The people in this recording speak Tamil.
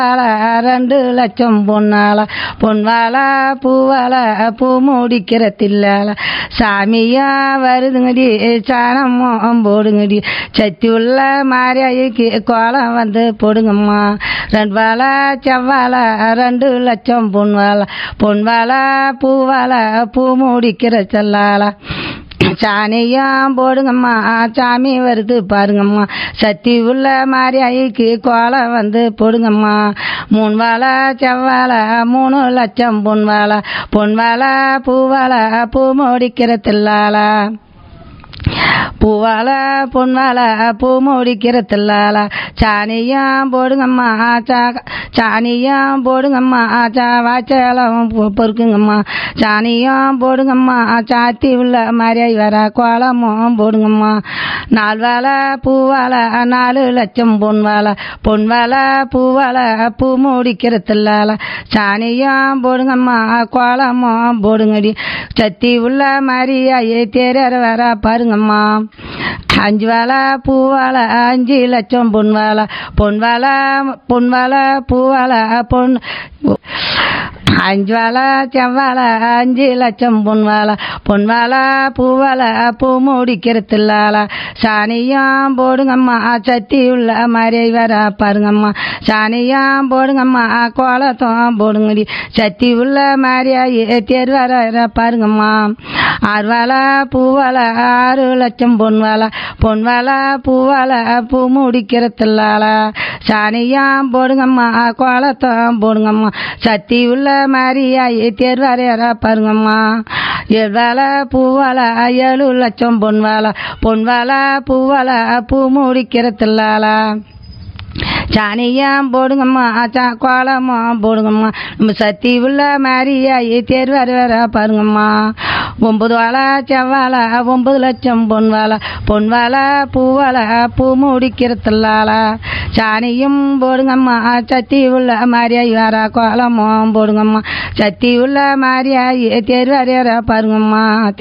வாழ ரெண்டு லட்சம் பொன்னால பொன்வாழ பூவால பூ முடிக்கிற தில்லால சாமியா வருதுங்கடி சாணமும் போடுங்கடி சத்தி உள்ள மாரியாய்க்கு கோலம் வந்து போடுங்கம்மா ரெண்டு வாழை செவ்வாழ ரெண்டு லட்சம் பொன்வாழ பொன்வாழ பூவால பூ முடிக்கிற செல்லால சாணியம் போடுங்கம்மா சாமி வருது பாருங்கம்மா சத்தி உள்ள மாதிரி ஐக்கு கோலம் வந்து போடுங்கம்மா மூணு வாழை செவ்வாழை மூணு லட்சம் பொன் வாழை பொன் வாழை பூவாழை பூ முடிக்கிற தில்லால பூவால பொன்வால பூ முடிக்கிற தில்லால சாணியம் போடுங்கம்மா சா சாணியம் போடுங்கம்மா சா வாய்ச்சலம் பொறுக்குங்கம்மா சாணியம் போடுங்கம்மா சாத்தி உள்ள மாதிரியாய் வர கோலமும் போடுங்கம்மா நாலு வாழை பூவால நாலு லட்சம் பொன் வாழை பொன் வாழை பூவால பூ முடிக்கிற தில்லால சாணியம் போடுங்கம்மா கோலமும் போடுங்கடி சத்தி உள்ள மாதிரியாயே தேரற வர பாருங்கம்மா அஞ்சு வாழை பூவாழை அஞ்சு லட்சம் பொன் வாழை பொன் வாழை பொன் வாழை பூவாழை பொன் அஞ்சு வாழை செவ்வாழை அஞ்சு லட்சம் பொன் வாழை பொன் வாழை பூவாழை பூ முடிக்கிற தில்லால சாணியம் போடுங்கம்மா சத்தி உள்ள மாதிரி வர பாருங்கம்மா சாணியம் போடுங்கம்மா கோலத்தம் போடுங்கடி சத்தி உள்ள மாதிரியா தேர் வர பாருங்கம்மா ஆறு வாழை பூவாழை ஆறு லட்சம் பொன் வாழை பொன் வாழை பூவாழை பூ முடிக்கிற தில்லால சாணியம் போடுங்கம்மா கோலத்தம் போடுங்கம்மா சத்தி உள்ள மாதிரியா தேர் வரையற பாருங்கம்மா ஏழு வாழை பூவாழை ஏழு லட்சம் பொன் வாழை பொன் வாழை பூவாழை பூ முடிக்கிற தில்லால சாணியம் போடுங்கம்மா சா கோலமும் போடுங்கம்மா நம்ம சத்தி உள்ள மாதிரியா தேர் வர வர பாருங்கம்மா ஒம்பது வாழை செவ்வாழை ஒம்பது லட்சம் பொன் வாழை பொன் வாழை பூவாழை பூ முடிக்கிற தில்லால சாணியும் போடுங்கம்மா சத்தி உள்ள மாதிரியா வர கோலமும் போடுங்கம்மா சத்தி உள்ள மாதிரியா தேர் வர வர பாருங்கம்மா